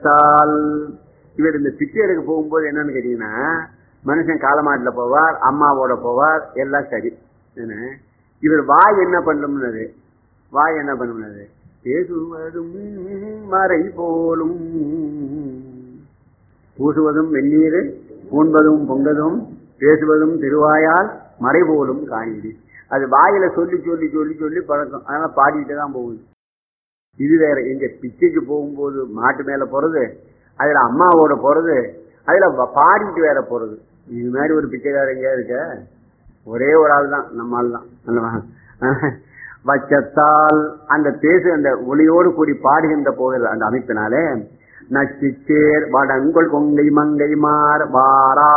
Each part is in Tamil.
தால் இவர் இந்த பிச்சை எடுக்க போகும்போது என்னன்னு கேட்டீங்கன்னா மனுஷன் காலமாட்டுல போவார் அம்மாவோட போவார் எல்லாம் சரி என்ன இவர் வாய் என்ன பண்ணும்னது வாய் என்ன பண்ணும்னது பேசுவதும் மறை போலும் பூசுவதும் வெந்நீர் பூண்பதும் பொங்கதும் பேசுவதும் திருவாயால் மறை போலும் காணிடு அது வாயில சொல்லி சொல்லி சொல்லி சொல்லி பழக்கம் அதனால பாடிட்டு தான் போகுது இது வேற எங்க பிச்சைக்கு போகும்போது மாட்டு மேல போறது அதுல அம்மாவோட போறது அதுல வ- பாடிட்டு வேற போறது இது மாதிரி ஒரு பிச்சைக்காரர் எங்கேயா இருக்க ஒரே ஒரு ஆள் தான் நம்ம ஆள் தான் அல்லவா? வச்சத்தால் அந்த பேசு அந்த ஒளியோடு கூடி பாடுகின்ற போகிற அந்த அமைப்பினாலே நச்சிச்சேர் வடங்கொள் கொங்கை மங்கை மார் வாரா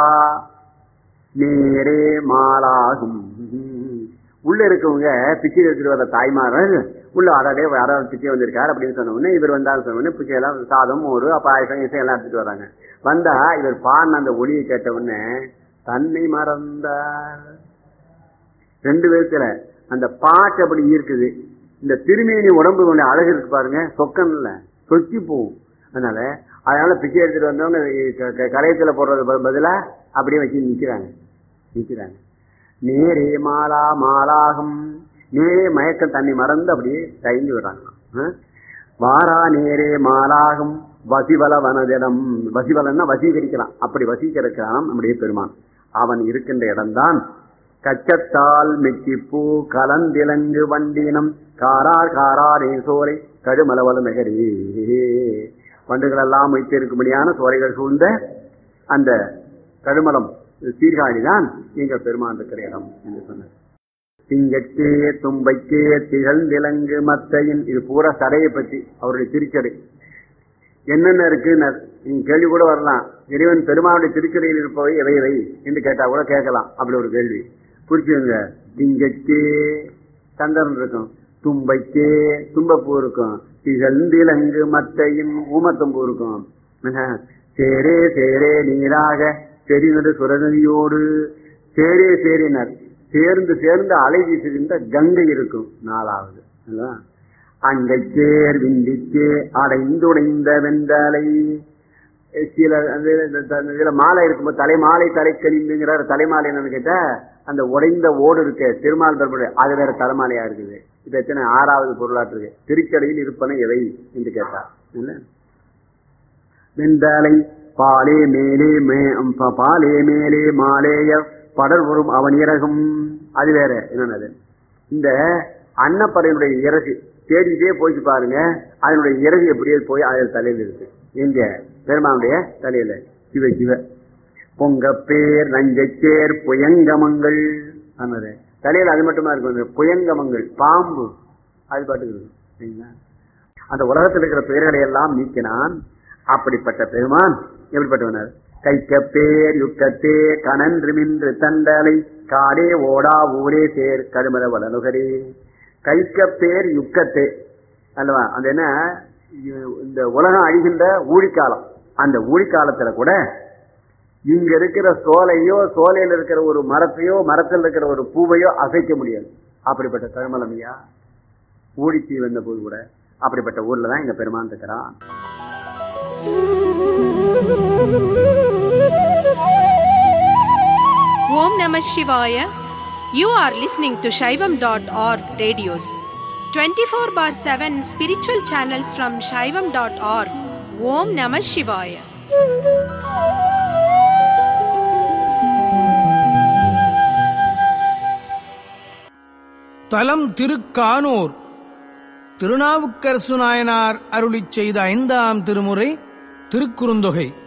நேரே மாலாகும் உள்ள இருக்கவங்க பிச்சை எடுத்துட்டு வர தாய்மார்கள் உள்ள அடாடே யாராவது பிச்சை வந்திருக்காரு அப்படின்னு சொன்ன உடனே இவர் வந்தாலும் சொன்ன உடனே பிச்சை எல்லாம் சாதம் ஒரு பாயசம் இசை எல்லாம் எடுத்துட்டு வராங்க வந்தா இவர் பாடின அந்த ஒளியை கேட்ட உடனே தன்னை மறந்தார் ரெண்டு விதத்துல அந்த பாட்டு அப்படி இருக்குது இந்த திருமேனி உடம்பு கொஞ்சம் அழகு இருக்கு பாருங்க சொக்கன்ல சொக்கி போகும் அதனால அதனால பிச்சை எடுத்துட்டு வந்தவங்க க- க- கரையத்துல போடுறது ப- பதிலா அப்படியே வச்சு நிக்கிறாங்க நிக்கிறாங்க நேரே மாலா மாலாகும் நேரே மயக்கம் தண்ணி மறந்து அப்படியே தயங்கி விடுறாங்களாம் ஆ? வாரா நேரே மாலாகும் வசிவல வனதிடம் வசிவலன்னா வசீகரிக்கலாம் அப்படி வசீகரிக்கலாம் நம்முடைய பெருமான் அவன் இருக்கின்ற இடம்தான் கச்சத்தால் மெச்சிப்பூ கலந்திலங்கு வண்டினம் காரார் காராரே சோலை கடுமலவல மெகரி வண்டுகள் எல்லாம் வைத்திருக்கும்படியான சோலைகள் சூழ்ந்த அந்த கடுமலம் சீர்காழிதான் எங்க பெருமான் இருக்கிற இடம் என்று சொன்னார் திங்கட்கே தும்பைக்கே திகழ்ந்திலங்கு மத்தையின் இது பூரா சடையை பற்றி அவருடைய திருச்சடை என்னென்ன இருக்கு நீங்க கேள்வி கூட வரலாம் இறைவன் பெருமாளுடைய திருச்சடையில் இருப்பவை எவை எவை என்று கேட்டா கூட கேட்கலாம் அப்படி ஒரு கேள்வி புரிச்சுங்க திங்கட்கே சந்திரன் இருக்கும் தும்பைக்கே தும்பப்பூ இருக்கும் திகழ்ந்திலங்கு மத்தையின் ஊமத்தம்பூ இருக்கும் என்ன? சேரே சேரே நீராக செறிநடு சுரநதியோடு சேரே சேரினர் சேர்ந்து சேர்ந்து அலை வீசுகின்ற கங்கை இருக்கும் நாலாவது இல்லையா? அங்கைச்சேர் விந்திச்சே அடைந்துடைந்த வெந்தலை சில அந்த இந்த- இந்த இதுல மாலை இருக்கும்போது தலைமாலை தலைக்கழிந்துங்கிறார் தலைமாலை என்னன்னு கேட்டா அந்த உடைந்த ஓடு இருக்கு திருமால் பெருமுடைய அது வேற தலைமாலையா இருக்குது இப்ப எத்தனை ஆறாவது பொருளாட்டு இருக்கு திருச்சடையில் இருப்பன எவை என்று கேட்டார் இல்ல வெந்தாலை பாலே மேலே மே- ப- பாலே மேலே மாலேய படர் வரும் அவன் இறகும் அது வேற என்னன்னது இந்த அன்னப்பறையினுடைய இறகு தேடிட்டே போயிட்டு பாருங்க அதனுடைய இறகு எப்படியே போய் அதில் தலையில இருக்கு எங்க பெருமானுடைய தலையில சிவ சிவ பொங்கப்பேர் நஞ்சச்சேர் புயங்கமங்கள் ஆனது தலையில அது மட்டுமா இருக்கும் இந்த புயங்கமங்கள் பாம்பு அது பாட்டுக்கு இருக்கும் சரிங்களா அந்த உலகத்தில் இருக்கிற பெயர்களை எல்லாம் நீக்கினான் அப்படிப்பட்ட பெருமான் எப்படிப்பட்டவனர் கைக்கப்பேர் யுக்கத்தே கனன்றுமின்று தண்டலை காடே ஓடா ஊரே சேர் கடுமல வளனுகரே கைக்கப்பேர் யுக்கத்தே அல்லவா அந்த என்ன இ- இந்த உலகம் அழிகின்ற ஊழிக்காலம் அந்த ஊழிக்காலத்துல கூட இங்க இருக்கிற சோலையோ சோலையில இருக்கிற ஒரு மரத்தையோ மரத்தில் இருக்கிற ஒரு பூவையோ அசைக்க முடியாது அப்படிப்பட்ட கருமலமையா ஊழிச்சி வந்த போது கூட அப்படிப்பட்ட ஊர்ல தான் எங்க பெருமான் இருக்கிறான் Om Namah Shivaya. You are listening to Shaivam.org radios. 24 bar 7 spiritual channels from Shaivam.org. Om Namah Shivaya. தலம் திருக்கானூர் திருநாவுக்கரசு நாயனார் அருளிச் செய்த ஐந்தாம் திருமுறை திருக்குறுந்தொகை